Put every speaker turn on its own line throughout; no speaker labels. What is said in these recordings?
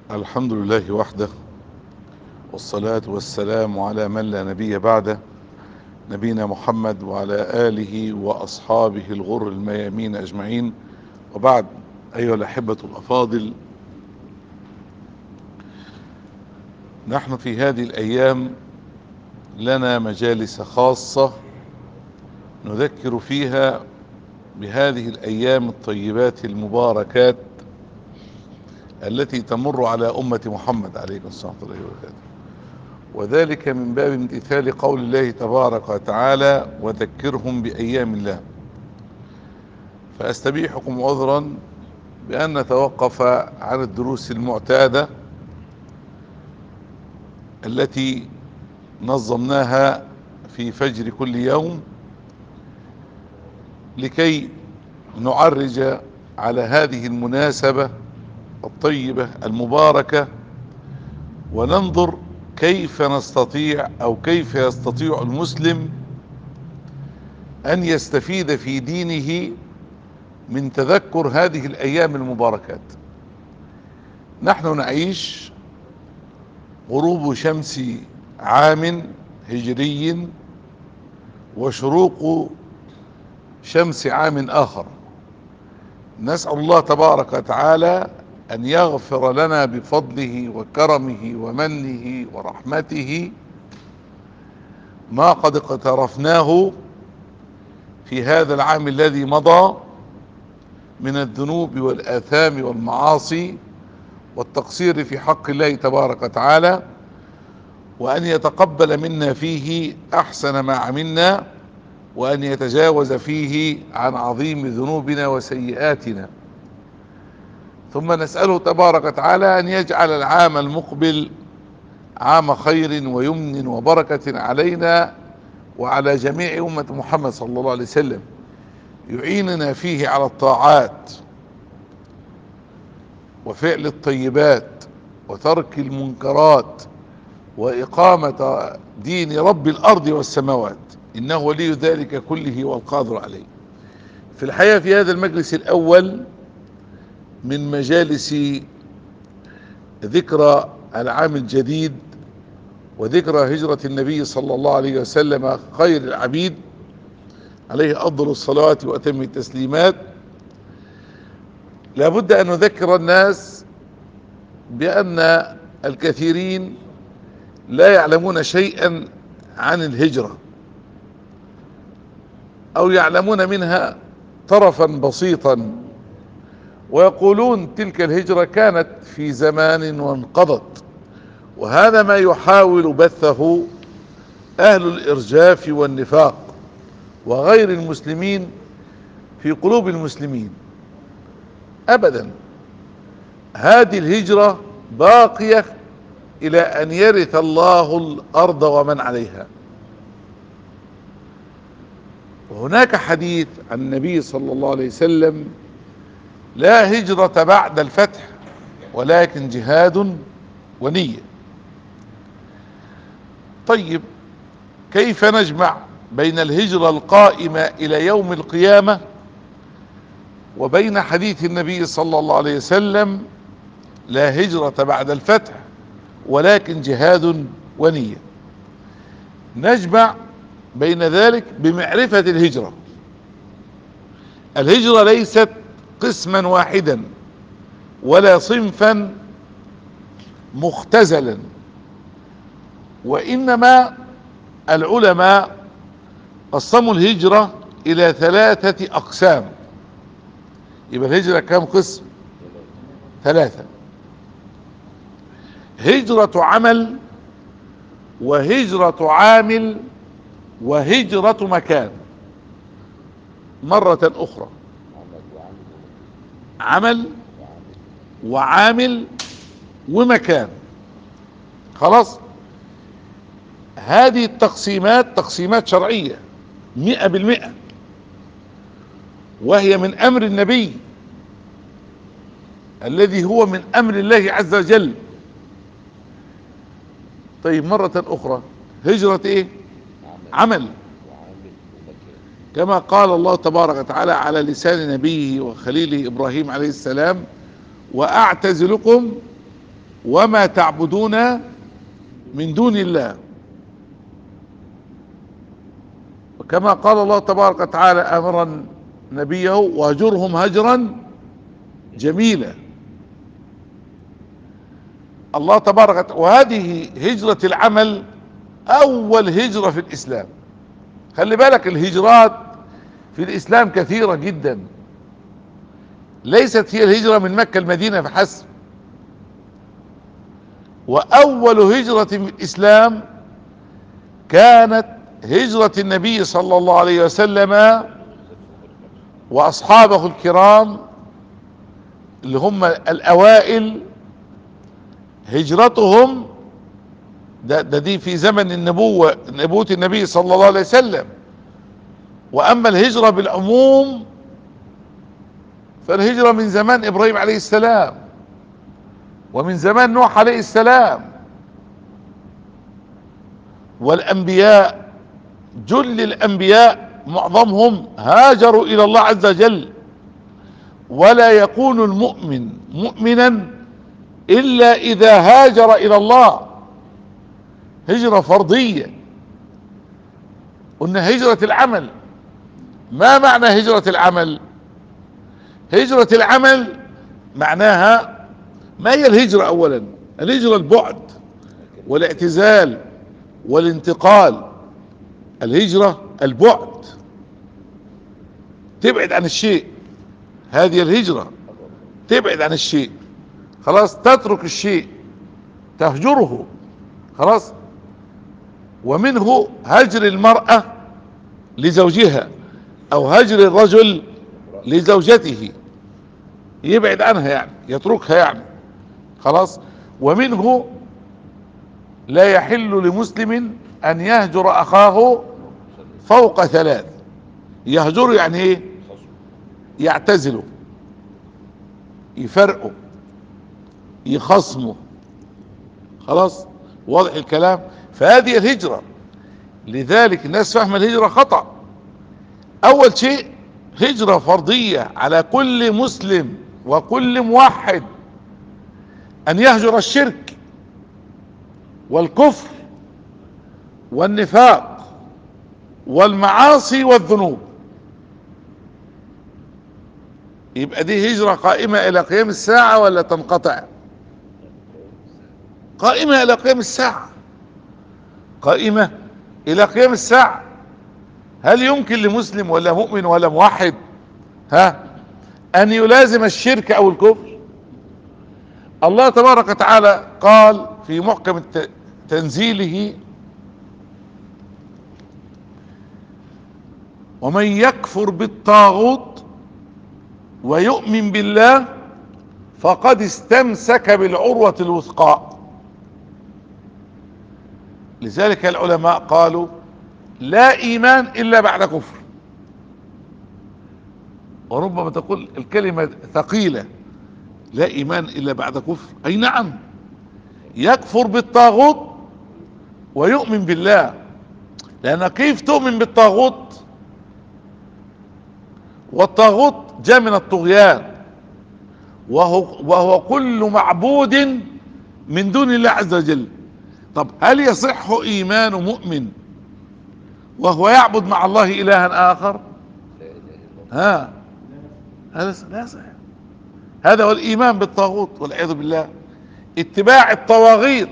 الحمد لله وحده والصلاة والسلام على من لا نبي بعده نبينا محمد وعلى آله وأصحابه الغر الميامين أجمعين وبعد أيها الأحبة الأفاضل نحن في هذه الأيام لنا مجالس خاصة نذكر فيها بهذه الأيام الطيبات المباركات التي تمر على أمة محمد عليه الصلاة والسلام وذلك من باب امتثال قول الله تبارك وتعالى وذكرهم بأيام الله فأستبيحكم عذرا بأن نتوقف عن الدروس المعتادة التي نظمناها في فجر كل يوم لكي نعرج على هذه المناسبة الطيبة المباركة وننظر كيف نستطيع او كيف يستطيع المسلم ان يستفيد في دينه من تذكر هذه الايام المباركات نحن نعيش غروب شمس عام هجري وشروق شمس عام اخر نسأل الله تبارك وتعالى ان يغفر لنا بفضله وكرمه ومنه ورحمته ما قد اقترفناه في هذا العام الذي مضى من الذنوب والاثام والمعاصي والتقصير في حق الله تبارك وتعالى وان يتقبل منا فيه احسن ما عملنا وان يتجاوز فيه عن عظيم ذنوبنا وسيئاتنا ثم نسأله تبارك وتعالى أن يجعل العام المقبل عام خير ويمن وبركة علينا وعلى جميع أمة محمد صلى الله عليه وسلم يعيننا فيه على الطاعات وفعل الطيبات وترك المنكرات وإقامة دين رب الأرض والسماوات إنه ولي ذلك كله والقادر عليه في الحقيقة في هذا المجلس الأول من مجالس ذكرى العام الجديد وذكرى هجرة النبي صلى الله عليه وسلم خير العبيد عليه أفضل الصلاة وأتم التسليمات لابد أن نذكر الناس بأن الكثيرين لا يعلمون شيئا عن الهجرة أو يعلمون منها طرفا بسيطا ويقولون تلك الهجرة كانت في زمان وانقضت وهذا ما يحاول بثه اهل الارجاف والنفاق وغير المسلمين في قلوب المسلمين ابدا هذه الهجرة باقية الى ان يرث الله الارض ومن عليها وهناك حديث عن النبي صلى الله عليه وسلم لا هجرة بعد الفتح ولكن جهاد ونية طيب كيف نجمع بين الهجرة القائمة الى يوم القيامة وبين حديث النبي صلى الله عليه وسلم لا هجرة بعد الفتح ولكن جهاد ونية نجمع بين ذلك بمعرفة الهجرة الهجرة ليست قسما واحدا ولا صنفا مختزلا وانما العلماء قسموا الهجرة الى ثلاثة اقسام يبقى الهجرة كم قسم ثلاثة هجرة عمل وهجرة عامل وهجرة مكان مرة اخرى عمل وعامل ومكان خلاص هذه التقسيمات تقسيمات شرعية مئة بالمئة وهي من امر النبي الذي هو من امر الله عز وجل طيب مرة اخرى هجرة ايه عمل كما قال الله تبارك وتعالى على لسان نبيه وخليله ابراهيم عليه السلام واعتزلكم وما تعبدون من دون الله وكما قال الله تبارك وتعالى امرا نبيه واهجرهم هجرا جميلا الله تبارك وتعالى وهذه هجرة العمل اول هجرة في الاسلام خلي بالك الهجرات في الاسلام كثيرة جدا ليست هي الهجرة من مكة المدينة فحسب واول هجرة في الاسلام كانت هجرة النبي صلى الله عليه وسلم واصحابه الكرام اللي هم الاوائل هجرتهم ده, ده دي في زمن النبوة نبوة النبي صلى الله عليه وسلم واما الهجرة بالعموم فالهجرة من زمان ابراهيم عليه السلام ومن زمان نوح عليه السلام والانبياء جل الانبياء معظمهم هاجروا الى الله عز وجل ولا يكون المؤمن مؤمنا الا اذا هاجر الى الله هجرة فرضية قلنا هجرة العمل ما معنى هجرة العمل هجرة العمل معناها ما هي الهجرة اولا الهجرة البعد والاعتزال والانتقال الهجرة البعد تبعد عن الشيء هذه الهجرة تبعد عن الشيء خلاص تترك الشيء تهجره خلاص ومنه هجر المرأة لزوجها او هجر الرجل لزوجته يبعد عنها يعني يتركها يعني خلاص ومنه لا يحل لمسلم ان يهجر اخاه فوق ثلاث يهجره يعني ايه يعتزله يفرقه يخصمه خلاص واضح الكلام فهذه الهجرة لذلك الناس فاهمة الهجرة خطأ اول شيء هجرة فرضية على كل مسلم وكل موحد ان يهجر الشرك والكفر والنفاق والمعاصي والذنوب يبقى دي هجرة قائمة الى قيام الساعة ولا تنقطع قائمة الى قيام الساعة قائمة الى قيام الساعة هل يمكن لمسلم ولا مؤمن ولا موحد ها ان يلازم الشرك او الكفر الله تبارك وتعالى قال في محكم تنزيله ومن يكفر بالطاغوت ويؤمن بالله فقد استمسك بالعروة الوثقى لذلك العلماء قالوا لا ايمان الا بعد كفر وربما تقول الكلمة ثقيلة لا ايمان الا بعد كفر اي نعم يكفر بالطاغوت ويؤمن بالله لان كيف تؤمن بالطاغوت والطاغوت جاء من الطغيان وهو, وهو كل معبود من دون الله عز وجل طب هل يصح ايمان مؤمن وهو يعبد مع الله الها اخر ها هذا لا صحيح هذا هو الايمان بالطاغوت والعياذ بالله اتباع الطواغيت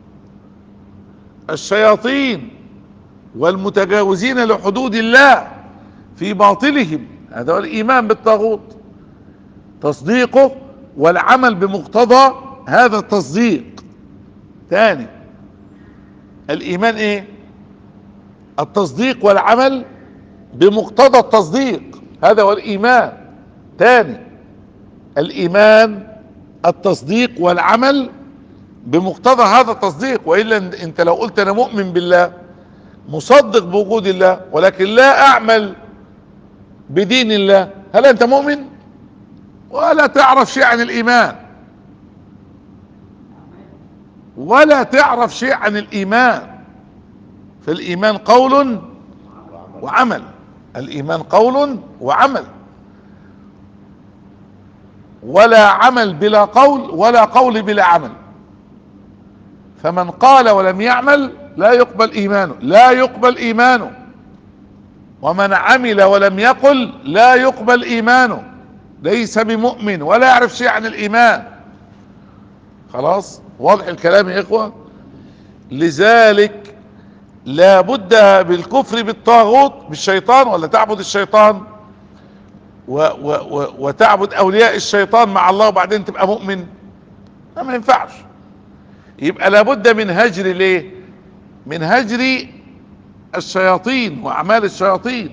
الشياطين والمتجاوزين لحدود الله في باطلهم هذا هو الايمان بالطاغوت تصديقه والعمل بمقتضى هذا التصديق ثاني الايمان ايه التصديق والعمل بمقتضى التصديق هذا هو الايمان ثاني الايمان التصديق والعمل بمقتضى هذا التصديق والا انت لو قلت انا مؤمن بالله مصدق بوجود الله ولكن لا اعمل بدين الله هل انت مؤمن ولا تعرف شيء عن الايمان ولا تعرف شيء عن الايمان فالايمان قول وعمل الايمان قول وعمل ولا عمل بلا قول ولا قول بلا عمل فمن قال ولم يعمل لا يقبل ايمانه لا يقبل ايمانه ومن عمل ولم يقل لا يقبل ايمانه ليس بمؤمن ولا يعرف شيء عن الايمان خلاص واضح الكلام يا اخوة لذلك لا بد بالكفر بالطاغوت بالشيطان ولا تعبد الشيطان و و و وتعبد اولياء الشيطان مع الله وبعدين تبقى مؤمن ما ينفعش يبقى لابد من هجر ليه من هجر الشياطين واعمال الشياطين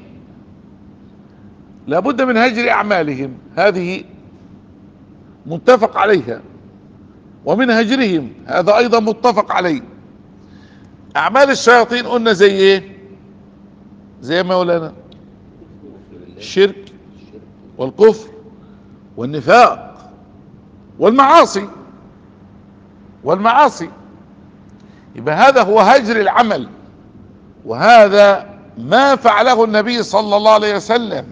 لابد من هجر اعمالهم هذه متفق عليها ومن هجرهم هذا ايضا متفق عليه اعمال الشياطين قلنا زي ايه زي مولانا الشرك والكفر والنفاق والمعاصي والمعاصي يبقى هذا هو هجر العمل وهذا ما فعله النبي صلى الله عليه وسلم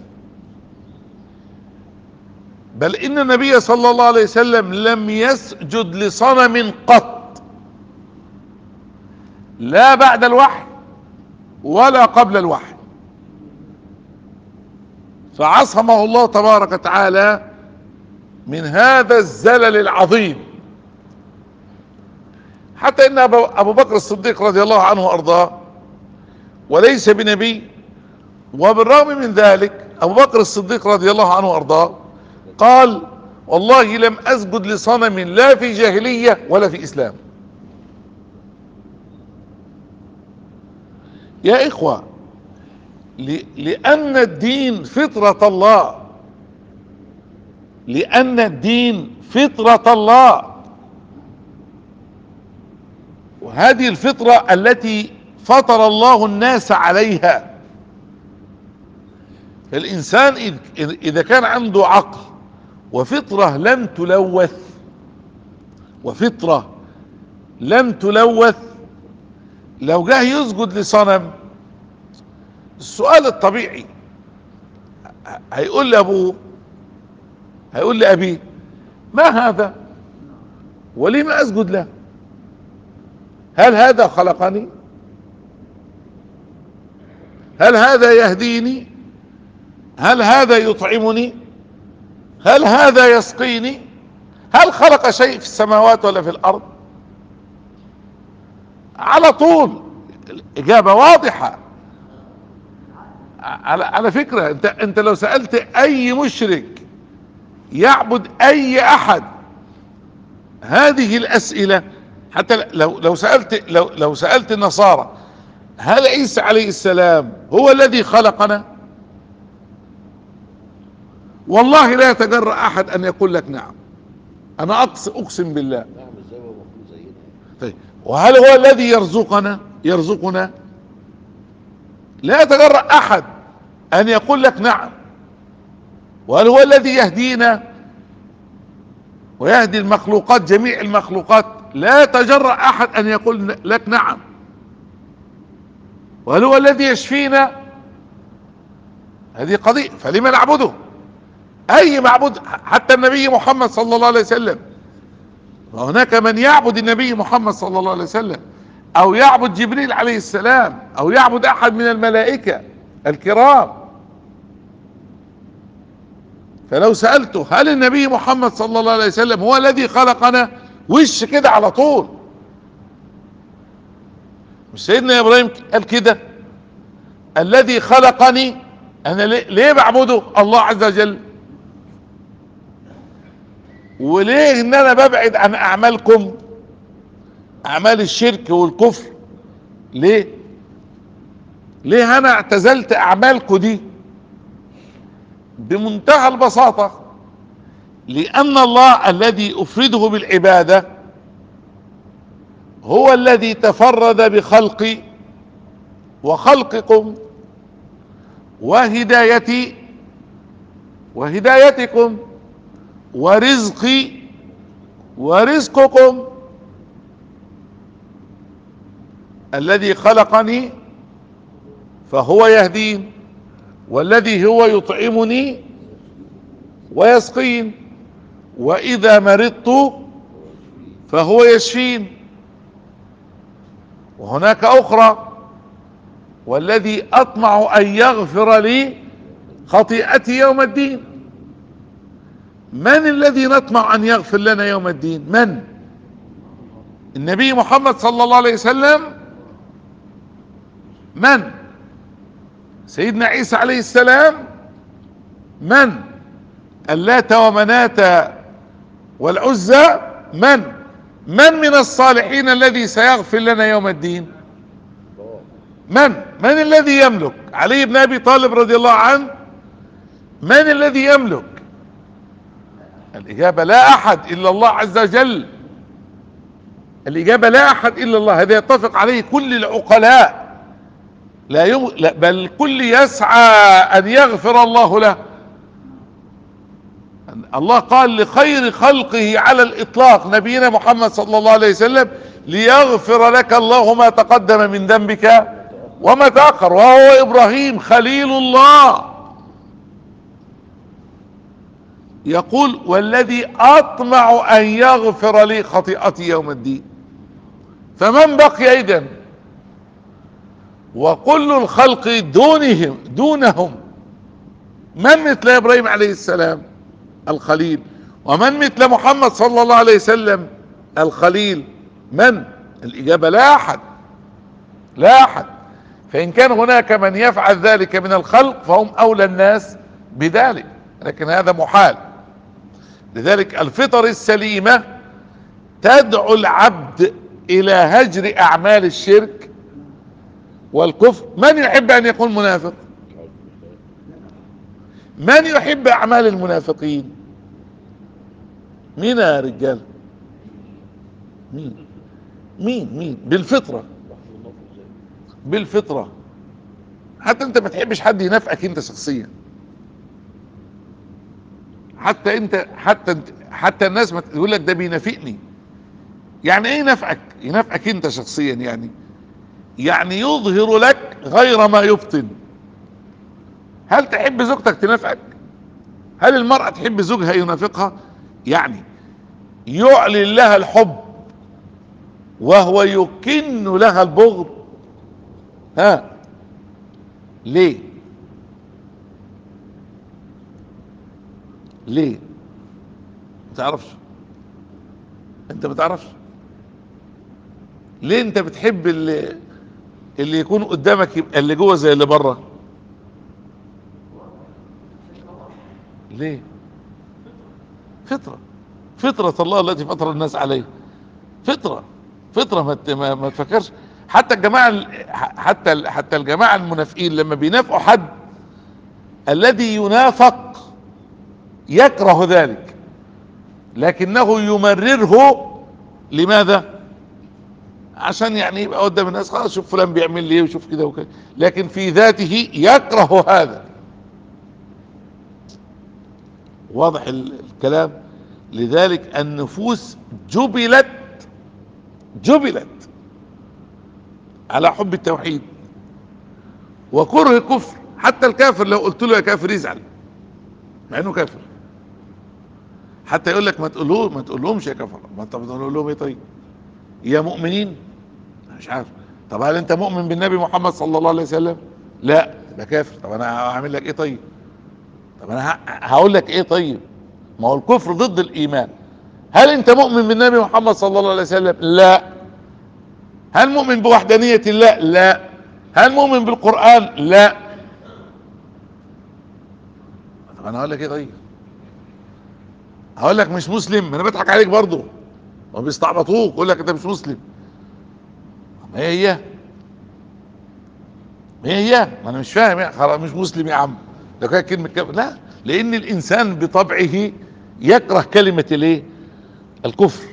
بل ان النبي صلى الله عليه وسلم لم يسجد لصنم قط لا بعد الوحي ولا قبل الوحي فعصمه الله تبارك وتعالى من هذا الزلل العظيم حتى ان ابو بكر الصديق رضي الله عنه وارضاه وليس بنبي وبالرغم من ذلك ابو بكر الصديق رضي الله عنه وارضاه قال والله لم اسجد لصنم لا في جاهلية ولا في اسلام يا اخوة لان الدين فطرة الله لان الدين فطرة الله وهذه الفطرة التي فطر الله الناس عليها الانسان اذا كان عنده عقل وفطرة لم تلوث وفطرة لم تلوث لو جه يسجد لصنم السؤال الطبيعي هيقول لابوه هيقول لابيه ما هذا ولما اسجد له هل هذا خلقني هل هذا يهديني هل هذا يطعمني هل هذا يسقيني هل خلق شيء في السماوات ولا في الارض على طول الاجابة واضحة على, على فكرة انت, انت لو سألت اي مشرك يعبد اي احد هذه الاسئلة حتى لو لو سألت لو لو سألت النصارى هل عيسى عليه السلام هو الذي خلقنا والله لا يتجرأ احد ان يقول لك نعم انا اقسم اقسم بالله
نعم ازاي هو المفروض زينا
طيب وهل هو الذي يرزقنا يرزقنا لا يتجرأ احد ان يقول لك نعم وهل هو الذي يهدينا ويهدي المخلوقات جميع المخلوقات لا يتجرأ احد ان يقول لك نعم وهل هو الذي يشفينا هذه قضية فلما نعبده اي معبود حتى النبي محمد صلى الله عليه وسلم وهناك من يعبد النبي محمد صلى الله عليه وسلم او يعبد جبريل عليه السلام او يعبد احد من الملائكة الكرام فلو سألته هل النبي محمد صلى الله عليه وسلم هو الذي خلقنا وش كده على طول مش سيدنا ابراهيم قال كده الذي خلقني انا ليه, ليه بعبده الله عز وجل وليه ان انا ببعد عن اعمالكم اعمال الشرك والكفر ليه ليه انا اعتزلت اعمالكم دي بمنتهى البساطة لان الله الذي افرده بالعبادة هو الذي تفرد بخلقي وخلقكم وهدايتي وهدايتكم ورزقي ورزقكم الذي خلقني فهو يهدين والذي هو يطعمني ويسقين واذا مرضت فهو يشفين وهناك اخرى والذي اطمع ان يغفر لي خطيئتي يوم الدين من الذي نطمع ان يغفر لنا يوم الدين من النبي محمد صلى الله عليه وسلم من سيدنا عيسى عليه السلام من اللات ومنات والعزى من من من الصالحين الذي سيغفر لنا يوم الدين من من الذي يملك علي بن ابي طالب رضي الله عنه من الذي يملك الاجابه لا احد الا الله عز وجل الاجابه لا احد الا الله هذا يتفق عليه كل العقلاء لا, يم... لا بل الكل يسعى ان يغفر الله له الله قال لخير خلقه على الاطلاق نبينا محمد صلى الله عليه وسلم ليغفر لك الله ما تقدم من ذنبك وما تاخر وهو ابراهيم خليل الله يقول والذي اطمع ان يغفر لي خطيئتي يوم الدين فمن بقي اذا وكل الخلق دونهم دونهم من مثل ابراهيم عليه السلام الخليل ومن مثل محمد صلى الله عليه وسلم الخليل من الاجابه لا احد لا احد فان كان هناك من يفعل ذلك من الخلق فهم اولى الناس بذلك لكن هذا محال لذلك الفطر السليمه تدعو العبد الى هجر اعمال الشرك والكفر من يحب ان يكون منافق من يحب اعمال المنافقين مين يا رجال مين مين مين بالفطرة بالفطرة حتى انت ما تحبش حد ينافقك انت شخصيا حتى انت حتى انت حتى الناس ما تقول لك ده بينافقني يعني ايه ينافقك ينافقك انت شخصيا يعني يعني يظهر لك غير ما يبطن هل تحب زوجتك تنافقك هل المرأة تحب زوجها ينافقها يعني يعلن لها الحب وهو يكن لها البغض ها ليه ليه ما تعرفش انت ما تعرفش ليه انت بتحب اللي اللي يكون قدامك يبقى اللي جوه زي اللي بره ليه فطرة فطرة الله التي فطر الناس عليه فطرة فطرة ما ت- ما, ما تفكرش حتى الجماعة ال- حتى ال- حتى الجماعة المنافقين لما بينافقوا حد الذي ينافق يكره ذلك لكنه يمرره لماذا عشان يعني يبقى قدام الناس خلاص شوف فلان بيعمل لي ايه وشوف كده وكده لكن في ذاته يكره هذا واضح ال- الكلام لذلك النفوس جبلت جبلت على حب التوحيد وكره الكفر حتى الكافر لو قلت له يا كافر يزعل مع انه كافر حتى يقول لك ما تقولوه ما تقولهمش يا كفر ما انت بتقول لهم ايه طيب يا مؤمنين مش عارف طب هل انت مؤمن بالنبي محمد صلى الله عليه وسلم لا تبقى كافر طب انا هعمل لك ايه طيب طب انا ه- هقول لك ايه طيب ما هو الكفر ضد الايمان هل انت مؤمن بالنبي محمد صلى الله عليه وسلم لا هل مؤمن بوحدانية الله لا هل مؤمن بالقرآن لا طب انا هقول لك ايه طيب هقول لك مش مسلم انا بضحك عليك برضه وبيستعبطوك يقول لك انت مش مسلم ما هي هي ما هي هي ما انا مش فاهم يعني خلاص مش مسلم يا عم ده كانت كلمه كافر لا لان الانسان بطبعه يكره كلمه الايه الكفر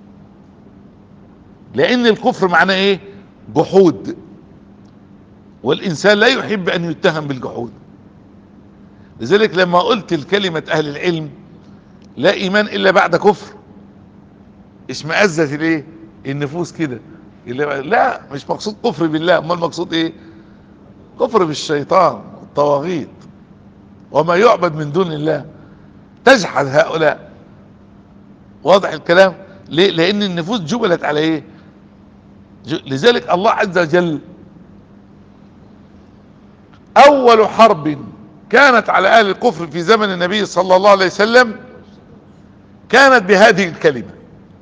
لان الكفر معناه ايه جحود والانسان لا يحب ان يتهم بالجحود لذلك لما قلت الكلمة اهل العلم لا ايمان الا بعد كفر اشمئزت الايه النفوس كده اللي- لا مش مقصود كفر بالله امال المقصود ايه كفر بالشيطان الطواغيت وما يعبد من دون الله تجحد هؤلاء واضح الكلام ليه لان النفوس جبلت على ايه ج- لذلك الله عز وجل اول حرب كانت على اهل الكفر في زمن النبي صلى الله عليه وسلم كانت بهذه الكلمة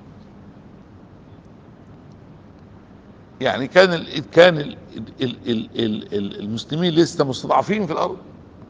يعني كان ال كان ال ال ال ال ال المسلمين لسه مستضعفين في الارض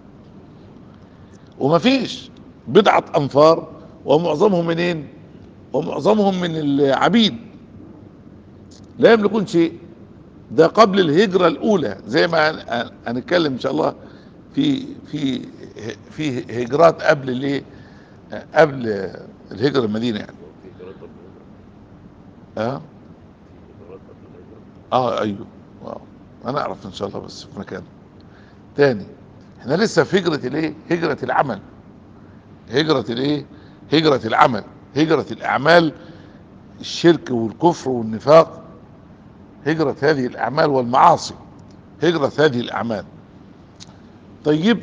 وما فيش بضعة انفار ومعظمهم منين ومعظمهم من العبيد لا يملكون شيء ده قبل الهجرة الاولى زي ما هن- هنتكلم ان شاء الله في في في هجرات قبل الايه قبل الهجرة المدينة يعني
في إجراءات قبل
اه
الهجرة إجراءات قبل الهجرة
اه ايوه واو انا اعرف ان شاء الله بس في مكان تاني احنا لسه في هجرة الايه هجرة العمل هجرة الايه هجرة العمل هجرة الاعمال الشرك والكفر والنفاق هجرة هذه الاعمال والمعاصي هجرة هذه الاعمال طيب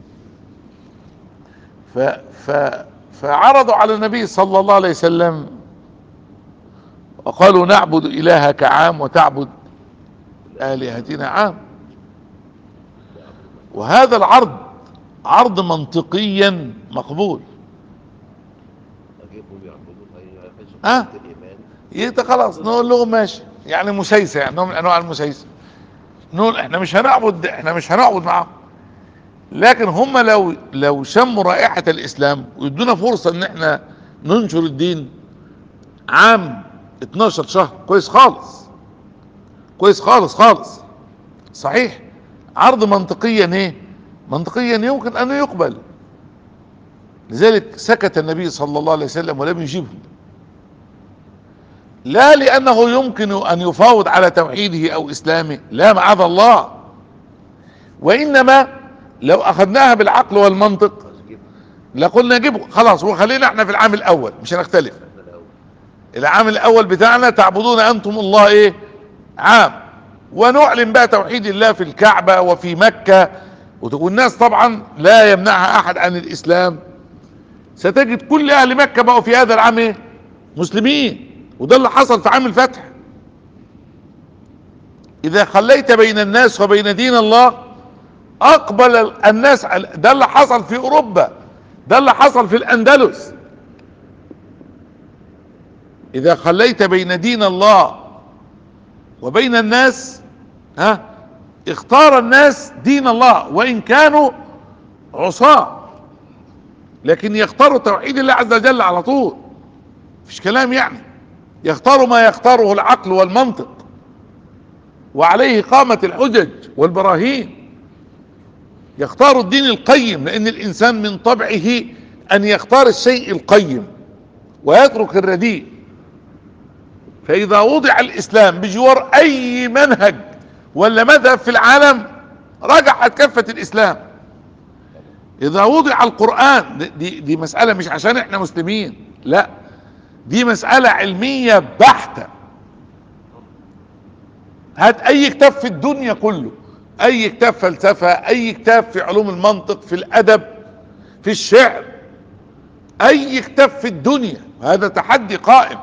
ف ف فعرضوا على النبي صلى الله عليه وسلم وقالوا نعبد الهك عام وتعبد الهتنا عام وهذا العرض عرض منطقيا مقبول
أجيبهم يعبدون أي حزب
آه.
الإيمان
يت خلاص نقول لهم ماشي يعني مسيسه يعني نوع من انواع المسيسه نقول احنا مش هنعبد احنا مش هنعبد معاهم لكن هم لو لو شموا رائحه الاسلام ويدونا فرصه ان احنا ننشر الدين عام 12 شهر كويس خالص كويس خالص خالص صحيح عرض منطقيا ايه منطقيا يمكن ان يقبل لذلك سكت النبي صلى الله عليه وسلم ولم يجيبهم لا لانه يمكن ان يفاوض على توحيده او اسلامه لا معاذ الله وانما لو اخذناها بالعقل والمنطق
عايز أجيبهم
لقلنا جيبه خلاص وخلينا احنا في العام الاول مش هنختلف
إحنا الأول
العام الاول بتاعنا تعبدون انتم الله ايه عام ونعلن بقى توحيد الله في الكعبة وفي مكة والناس طبعا لا يمنعها احد عن الاسلام ستجد كل اهل مكة بقوا في هذا العام ايه مسلمين وده اللي حصل في عام الفتح اذا خليت بين الناس وبين دين الله اقبل الناس على- ده اللي حصل في اوروبا ده اللي حصل في الاندلس اذا خليت بين دين الله وبين الناس ها اختار الناس دين الله وان كانوا عصاة لكن يختاروا توحيد الله عز وجل على طول مفيش كلام يعني يختاروا ما يختاره العقل والمنطق وعليه قامت الحجج والبراهين يختاروا الدين القيم لان الانسان من طبعه ان يختار الشيء القيم ويترك الرديء فاذا وضع الاسلام بجوار اي منهج ولا مذهب في العالم رجعت كفة الاسلام اذا وضع القرآن دي- دي, دي مسألة مش عشان احنا مسلمين لا دي مسألة علمية بحتة هات اي كتاب في الدنيا كله اي كتاب فلسفة اي كتاب في علوم المنطق في الادب في الشعر اي كتاب في الدنيا هذا تحدي قائم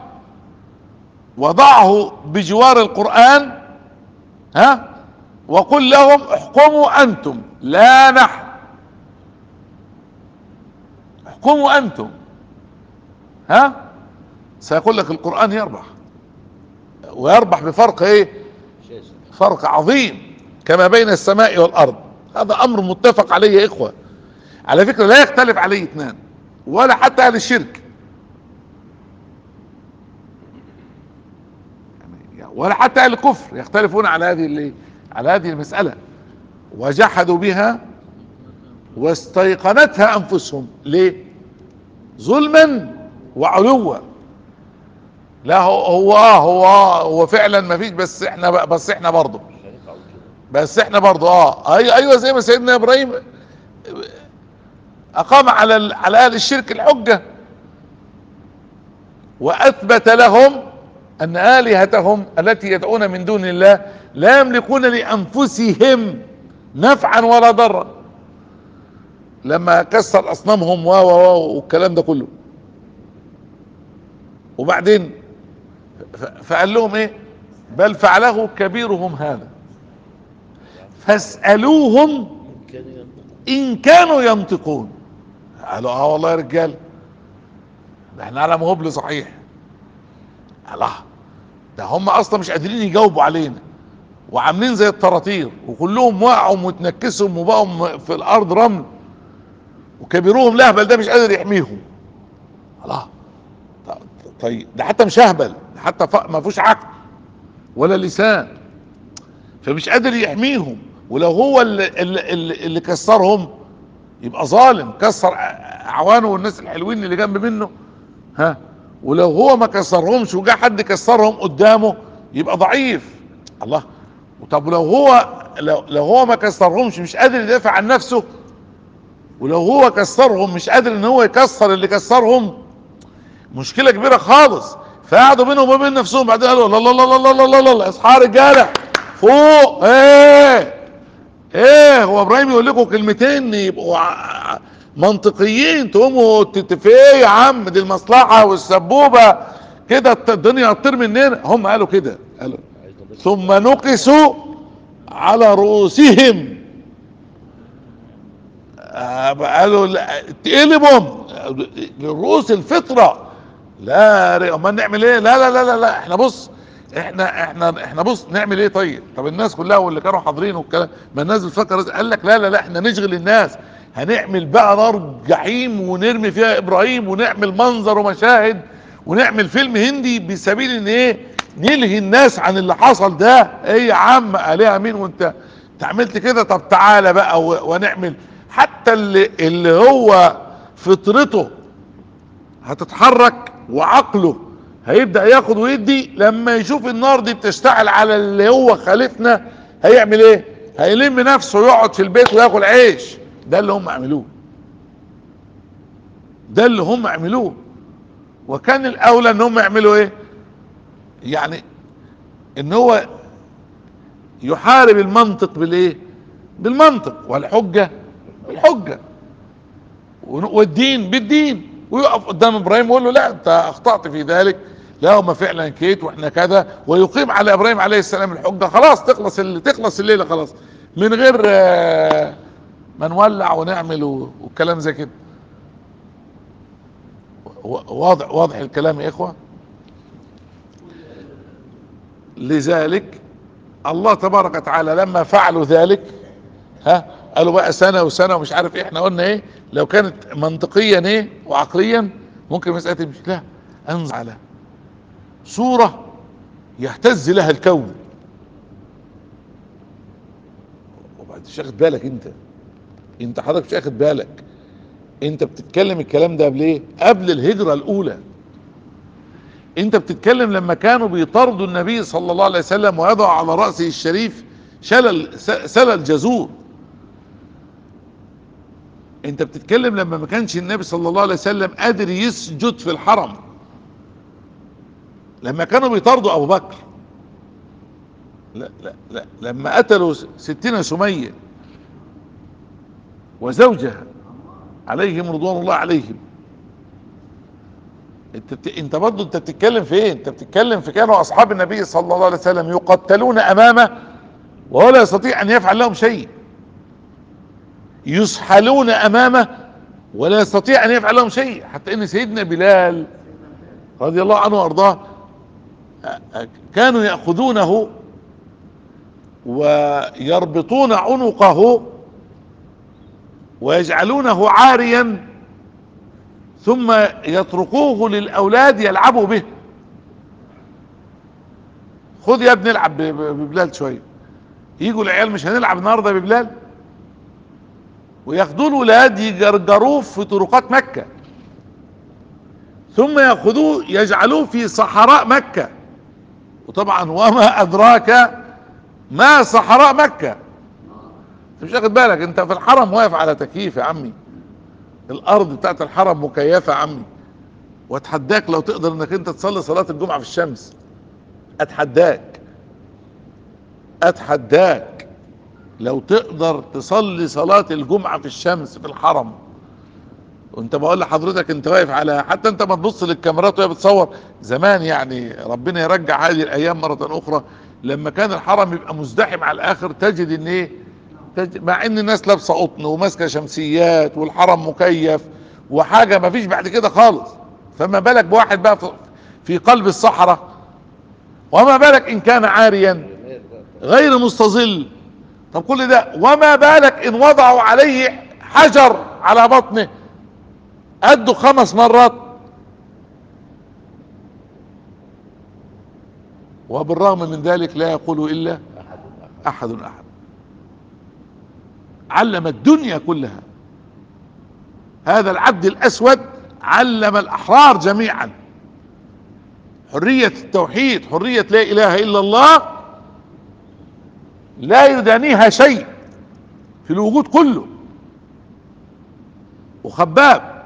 وضعه بجوار القرآن ها وقل لهم احكموا انتم لا نحن احكموا انتم ها سيقول لك القرآن يربح ويربح بفرق ايه
شاسع
فرق عظيم كما بين السماء والارض هذا امر متفق عليه يا اخوة على فكرة لا يختلف عليه اثنان ولا حتى اهل الشرك يعني ولا حتى اهل الكفر يختلفون على هذه اللي على هذه المسألة وجحدوا بها واستيقنتها انفسهم ليه ظلما وعلوا لا هو هو آه هو آه هو فعلا ما فيش بس احنا بقى- بس احنا برضه
مش هينفع أقول كده
بس احنا برضه اه ايوه ايوه زي ما سيدنا ابراهيم اقام على ال- على اهل الشرك الحجه واثبت لهم ان الهتهم التي يدعون من دون الله لا يملكون لانفسهم نفعا ولا ضرا لما كسر اصنامهم و و و والكلام ده كله وبعدين ف- فقال لهم ايه بل فعله كبيرهم هذا فاسألوهم
كان ينطق
ان كانوا ينطقون قالوا اه والله يا رجال ده احنا على مهبل صحيح الله ده هم اصلا مش قادرين يجاوبوا علينا وعاملين زي الطراطير وكلهم وقعوا وتنكسهم وبقوا م- في الارض رمل وكبيرهم لهبل ده مش قادر يحميهم الله ط- طيب ده حتى مش اهبل ده حتى ف- ما فيهوش عقل ولا لسان فمش قادر يحميهم ولو هو اللي, اللي, اللي, اللي كسرهم يبقى ظالم كسر اعوانه والناس الحلوين اللي جنب منه ها ولو هو ما كسرهمش وجا حد كسرهم قدامه يبقى ضعيف الله طب لو هو لو, لو هو ما كسرهمش مش قادر يدافع عن نفسه ولو هو كسرهم مش قادر ان هو يكسر اللي كسرهم مشكله كبيره خالص فقعدوا بينهم وبين نفسهم بعدين قالوا لا لا لا لا لا لا لا لا اصحى يا رجاله فوق ايه ايه هو ابراهيم يقول لكم كلمتين يبقوا ع- منطقيين تقوموا تتفيه يا عم دي المصلحه والسبوبه كده الت- الدنيا هتطير مننا هم قالوا كده قالوا
عايز نضيف
ثم نقصوا على رؤوسهم آه، قالوا لا، تقلبهم رؤوس الفطره لا ر- امال نعمل ايه لا لا لا لا لا احنا بص احنا احنا احنا بص نعمل ايه طيب طب الناس كلها واللي كانوا حاضرين والكلام ما الناس بتفكر قال لك لا لا لا احنا نشغل الناس هنعمل بقى نار جحيم ونرمي فيها ابراهيم ونعمل منظر ومشاهد ونعمل فيلم هندي بسبيل ان ايه نلهي الناس عن اللي حصل ده ايه يا عم عليها مين وانت انت عملت كده طب تعالى بقى و- ونعمل حتى اللي اللي هو فطرته هتتحرك وعقله هيبدأ ياخد ويدي لما يشوف النار دي بتشتعل على اللي هو خالفنا هيعمل ايه هيلم نفسه ويقعد في البيت وياكل عيش ده اللي هم عملوه ده اللي هم عملوه وكان الاولى ان هم يعملوا ايه يعني ان هو يحارب المنطق بالايه بالمنطق والحجة بالحجة والدين بالدين ويقف قدام ابراهيم ويقول له لا انت اخطأت في ذلك لا هما فعلا كيت واحنا كذا ويقيم على ابراهيم عليه السلام الحجة خلاص تخلص اللي تخلص الليلة خلاص من غير آه، ما نولع ونعمل و- والكلام زي كده و- واضح واضح الكلام يا اخوة لذلك الله تبارك وتعالى لما فعلوا ذلك ها قالوا بقى سنة وسنة ومش عارف ايه احنا قلنا ايه لو كانت منطقيا ايه وعقليا ممكن مسألة تمشي لا انظر على صورة يهتز لها الكون وبعد مش واخد بالك انت انت حضرتك مش واخد بالك انت بتتكلم الكلام ده قبل ايه قبل الهجرة الاولى انت بتتكلم لما كانوا بيطاردوا النبي صلى الله عليه وسلم ويضع على رأسه الشريف شلل سلل جزور انت بتتكلم لما ما كانش النبي صلى الله عليه وسلم قادر يسجد في الحرم لما كانوا بيطاردوا ابو بكر لا لا لا لما قتلوا ستين سمية وزوجها عليهم رضوان الله عليهم انت بت... انت برضه انت بتتكلم في ايه انت بتتكلم في كانوا اصحاب النبي صلى الله عليه وسلم يقتلون امامه وهو لا يستطيع ان يفعل لهم شيء يسحلون امامه ولا يستطيع ان يفعل لهم شيء حتى ان سيدنا بلال رضي الله عنه وارضاه كانوا ياخذونه ويربطون عنقه ويجعلونه عاريا ثم يتركوه للاولاد يلعبوا به خد يا ابني العب ب- ب- ببلال شويه يجوا العيال مش هنلعب النهارده ببلال وياخدوه الولاد يجرجروه في طرقات مكه ثم ياخذوه يجعلوه في صحراء مكه وطبعا وما ادراك ما صحراء مكه انت مش واخد بالك انت في الحرم واقف على تكييف يا عمي الارض بتاعت الحرم مكيفه يا عمي واتحداك لو تقدر انك انت تصلي صلاه الجمعه في الشمس اتحداك اتحداك لو تقدر تصلي صلاة الجمعة في الشمس في الحرم وانت بقول لحضرتك انت واقف على حتى انت ما تبص للكاميرات وهي بتصور زمان يعني ربنا يرجع هذه الايام مرة اخرى لما كان الحرم يبقى مزدحم على الاخر تجد ان ايه تجد مع ان الناس لابسه قطن وماسكه شمسيات والحرم مكيف وحاجه ما فيش بعد كده خالص فما بالك بواحد بقى في- في قلب الصحراء وما بالك ان كان عاريا
جمال بقى
غير مستظل طب كل ده وما بالك ان وضعوا عليه حجر على بطنه قده خمس مرات وبالرغم من ذلك لا يقول الا
احد احد
احد احد علم الدنيا كلها هذا العبد الاسود علم الاحرار جميعا حرية التوحيد حرية لا اله الا الله لا يدانيها شيء في الوجود كله وخباب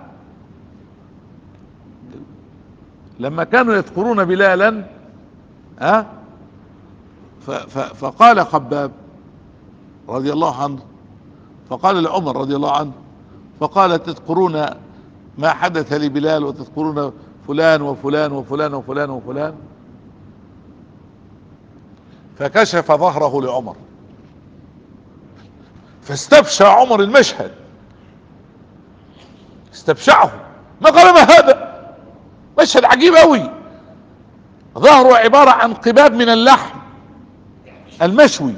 لما كانوا يذكرون بلالا ها ف- ف- فقال خباب رضي الله عنه فقال لعمر رضي الله عنه فقال تذكرون ما حدث لبلال وتذكرون فلان وفلان وفلان وفلان وفلان فكشف ظهره لعمر فاستبشع عمر المشهد استبشعه ما قال ما هذا مشهد عجيب قوي ظهره عبارة عن قباب من اللحم المشوي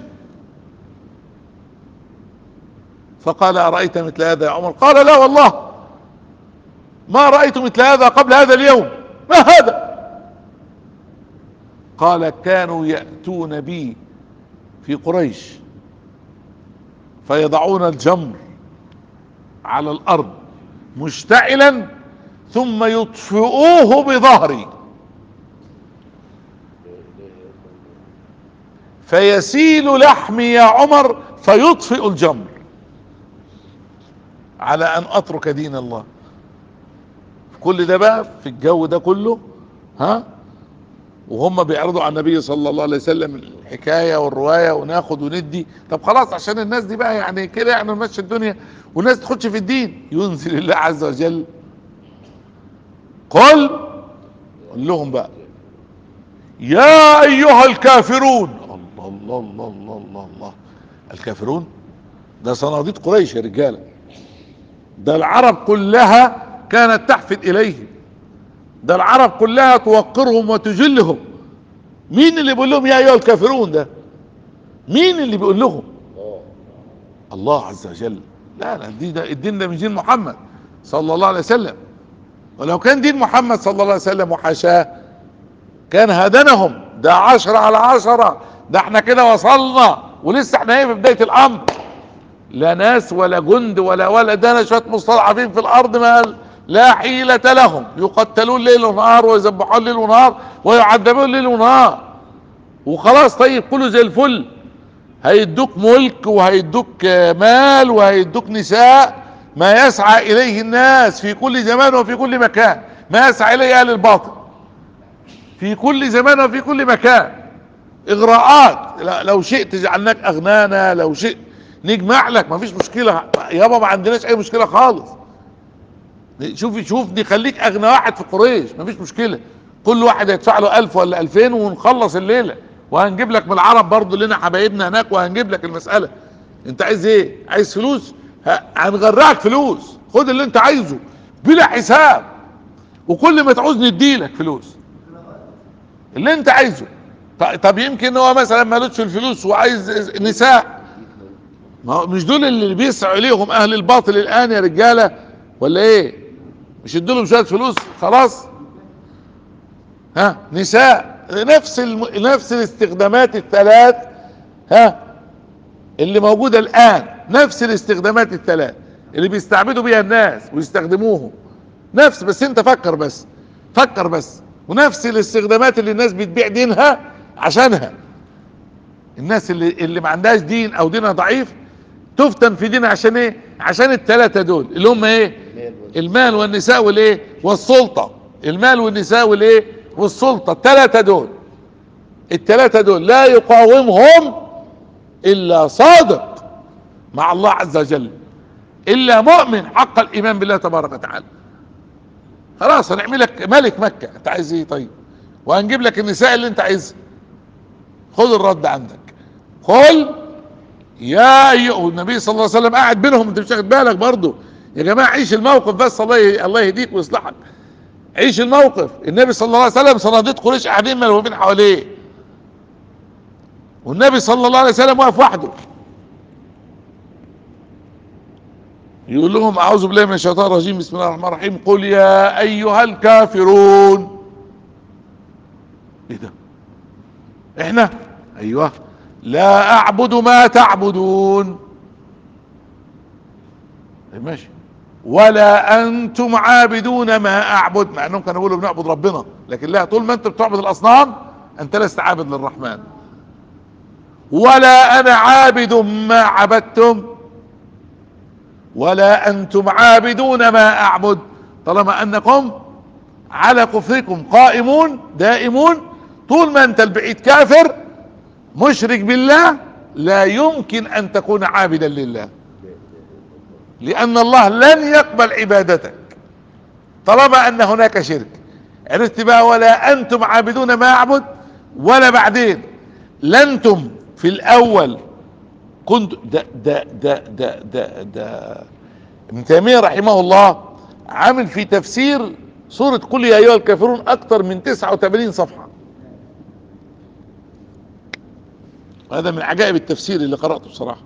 فقال أرأيت مثل هذا يا عمر قال لا والله ما رأيت مثل هذا قبل هذا اليوم ما هذا قال كانوا يأتون بي في قريش فيضعون الجمر على الأرض مشتعلا ثم يطفئوه بظهري فيسيل لحمي يا عمر فيطفئ الجمر على ان اترك دين الله كل ده بقى في الجو ده كله ها وهم بيعرضوا على النبي صلى الله عليه وسلم الحكايه والروايه وناخد وندي طب خلاص عشان الناس دي بقى يعني كده يعني نمشي الدنيا والناس تخش في الدين ينزل الله عز وجل قل قل لهم بقى يا ايها الكافرون الله الله الله الله الله الله الكافرون ده صناديد قريش يا رجاله ده العرب كلها كانت تحفد اليهم ده العرب كلها توقرهم وتجلهم مين اللي بيقول لهم يا ايها الكافرون ده مين اللي بيقول لهم
اه
الله عز وجل لا لا دي ده الدين ده مش دين محمد صلى الله عليه وسلم ولو كان دين محمد صلى الله عليه وسلم وحاشاه كان هدنهم ده عشرة على عشرة ده احنا كده وصلنا ولسه احنا ايه في بداية الامر لا ناس ولا جند ولا ولا ده انا شوية مستضعفين في الارض ما لا حيلة لهم يقتلون ليل ونهار ويذبحون ليل ونهار ويعذبون ليل ونهار وخلاص طيب كله زي الفل هيدوك ملك وهيدوك مال وهيدوك نساء ما يسعى اليه الناس في كل زمان وفي كل مكان ما يسعى اليه اهل الباطل في كل زمان وفي كل مكان اغراءات لا لو شئت جعلناك اغنانا لو شئت نجمع لك ما فيش مشكلة يابا ما عندناش اي مشكلة خالص شوف شوف نخليك اغنى واحد في قريش ما فيش مشكلة كل واحد يدفع له الف ولا الفين ونخلص الليلة وهنجيب لك من العرب برضو لنا حبايبنا هناك وهنجيب لك المسألة انت عايز ايه عايز فلوس ه- هنغرقك فلوس خد اللي انت عايزه بلا حساب وكل ما تعوز نديلك فلوس اللي انت عايزه ط- طب يمكن هو مثلا مالوش الفلوس وعايز نساء ما هو مش دول اللي بيسعوا اليهم اهل الباطل الان يا رجاله ولا ايه مش ادولهم شويه فلوس خلاص ها نساء نفس الم... نفس الاستخدامات الثلاث ها اللي موجوده الان نفس الاستخدامات الثلاث اللي بيستعبدوا بيها الناس ويستخدموهم نفس بس انت فكر بس فكر بس ونفس الاستخدامات اللي الناس بتبيع دينها عشانها الناس اللي اللي ما عندهاش دين او دينها ضعيف تفتن في دينها عشان ايه عشان الثلاثه دول اللي هم ايه
مال وال-
المال والنساء والايه والسلطه المال والنساء والايه والسلطه الثلاثه دول الثلاثه دول لا يقاومهم الا صادق مع الله عز وجل الا مؤمن حق الايمان بالله تبارك وتعالى خلاص هنعملك ملك مكة انت عايز ايه طيب وهنجيب لك النساء اللي انت عايزها خد الرد عندك قل يا ايها النبي صلى الله عليه وسلم قاعد بينهم انت مش واخد بالك برضه يا جماعه عيش الموقف بس الله الله يهديك ويصلحك عيش الموقف النبي صلى الله عليه وسلم صناديد قريش قاعدين ملهوفين حواليه والنبي صلى الله عليه وسلم واقف وحده يقول لهم اعوذ بالله من الشيطان الرجيم بسم الله الرحمن الرحيم قل يا ايها الكافرون ايه ده احنا ايوه لا اعبد ما تعبدون طيب ماشي ولا انتم عابدون ما اعبد مع انهم كانوا يقولوا بنعبد ربنا لكن لا طول ما انت بتعبد الاصنام انت لست عابد للرحمن ولا انا عابد ما عبدتم ولا انتم عابدون ما اعبد طالما انكم على كفركم قائمون دائمون طول ما انت البعيد كافر مشرك بالله لا يمكن ان تكون عابدا لله لان الله لن يقبل عبادتك طالما ان هناك شرك عرفت بقى ولا انتم عابدون ما اعبد ولا بعدين لنتم في الاول كنت ده ده ده ده ده, ده ابن تيميه رحمه الله عامل في تفسير سورة قل يا ايها الكافرون اكثر من 89 صفحة هذا من عجائب التفسير اللي قرأته بصراحة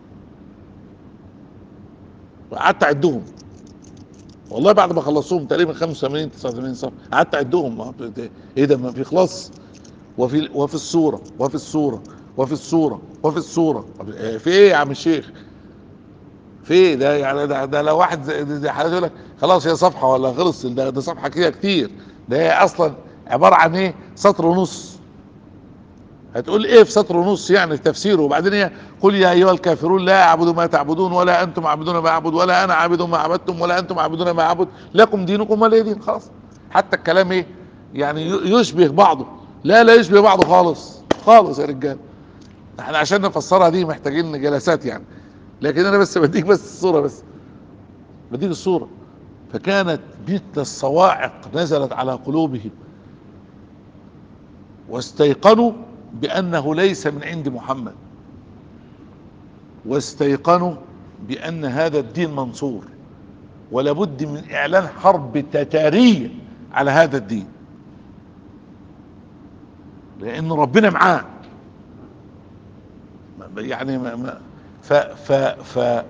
وقعدت اعدهم والله بعد ما خلصوهم تقريبا 85 89 صفحة قعدت اعدهم ايه ده ما في خلاص وفي وفي السورة وفي السورة وفي السورة وفي السورة في ايه يا عم الشيخ في ايه ده يعني ده, ده لو واحد زي زي حضرتك يقول لك خلاص هي صفحة ولا خلص ده, ده صفحة كده كتير ده هي اصلا عبارة عن ايه سطر ونص هتقول ايه في سطر ونص يعني تفسيره وبعدين هي قل يا ايها الكافرون لا اعبد ما تعبدون ولا انتم عابدون ما اعبد ولا انا عابد ما عبدتم ولا انتم عابدون ما اعبد لكم دينكم ولي دين خلاص حتى الكلام ايه يعني يشبه بعضه لا لا يشبه بعضه خالص خالص يا رجال احنا عشان نفسرها دي محتاجين جلسات يعني لكن انا بس بديك بس الصورة بس بديك الصورة فكانت مثل الصواعق نزلت على قلوبهم واستيقنوا بانه ليس من عند محمد واستيقنوا بان هذا الدين منصور ولابد من اعلان حرب تتارية على هذا الدين لان ربنا معاه يعني ما ما ف ف ف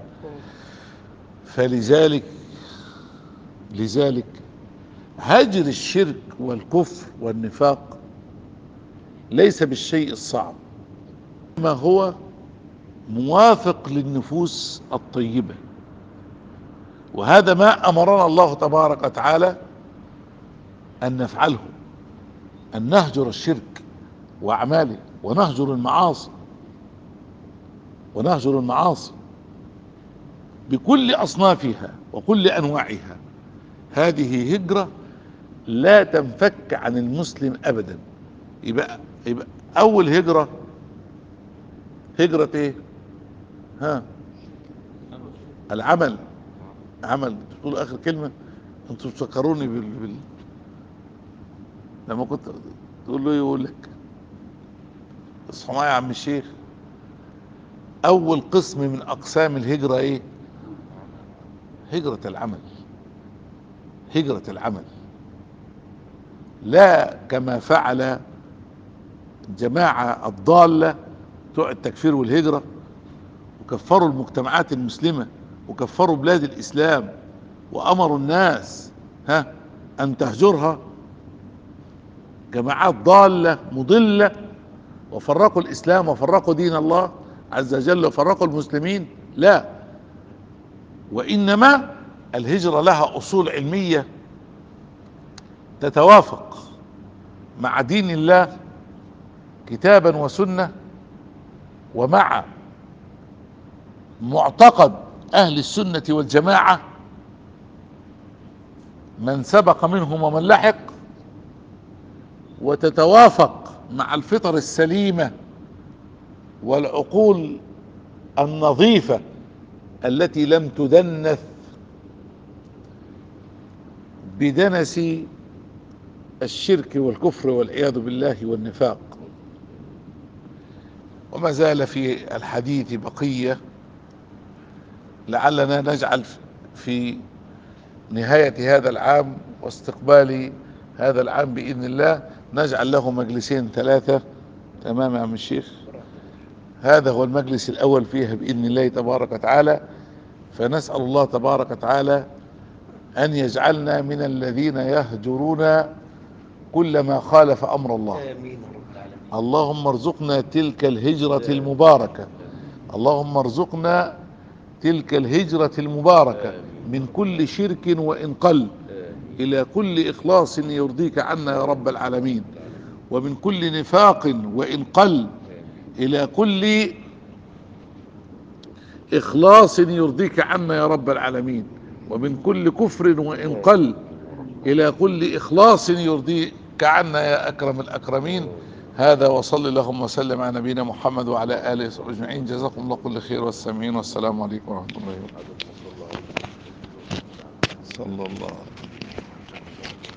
فلذلك لذلك هجر الشرك والكفر والنفاق ليس بالشيء الصعب ما هو موافق للنفوس الطيبة وهذا ما امرنا الله تبارك وتعالى ان نفعله ان نهجر الشرك واعماله ونهجر المعاصي ونهجر المعاصي بكل اصنافها وكل انواعها هذه هجرة لا تنفك عن المسلم ابدا يبقى يبقى اول هجرة هجرة ايه ها العمل عمل تقول اخر كلمة انتوا تفكروني بال, بال... لما كنت تقول له يقول لك اصحوا معايا يا عم الشيخ اول قسم من اقسام الهجرة ايه هجرة العمل هجرة العمل لا كما فعل الجماعة الضالة بتوع التكفير والهجرة وكفروا المجتمعات المسلمة وكفروا بلاد الاسلام وامروا الناس ها ان تهجرها جماعات ضالة مضلة وفرقوا الاسلام وفرقوا دين الله عز وجل وفرقوا المسلمين لا وانما الهجرة لها اصول علمية تتوافق مع دين الله كتابا وسنة ومع معتقد اهل السنة والجماعة من سبق منهم ومن لحق وتتوافق مع الفطر السليمة والعقول النظيفة التي لم تدنث بدنس الشرك والكفر والعياذ بالله والنفاق وما زال في الحديث بقية لعلنا نجعل في نهاية هذا العام واستقبال هذا العام بإذن الله نجعل له مجلسين ثلاثة تمام يا عم الشيخ هذا هو المجلس الأول فيها بإذن الله تبارك وتعالى فنسأل الله تبارك وتعالى أن يجعلنا من الذين يهجرون كل ما خالف أمر الله
امين يا رب العالمين
اللهم ارزقنا تلك الهجرة المباركة اللهم ارزقنا تلك الهجرة المباركة من كل شرك وإن قل إلى كل إخلاص يرضيك عنا يا رب العالمين ومن كل نفاق وإن قل إلى كل إخلاص يرضيك عنا يا رب العالمين ومن كل كفر وإن قل إلى كل إخلاص يرضيك عنا يا أكرم الأكرمين هذا وصل اللهم وسلم على نبينا محمد وعلى آله وصحبه أجمعين جزاكم الله كل خير والسامعين والسلام عليكم ورحمة الله وبركاته صلى الله عليه وسلم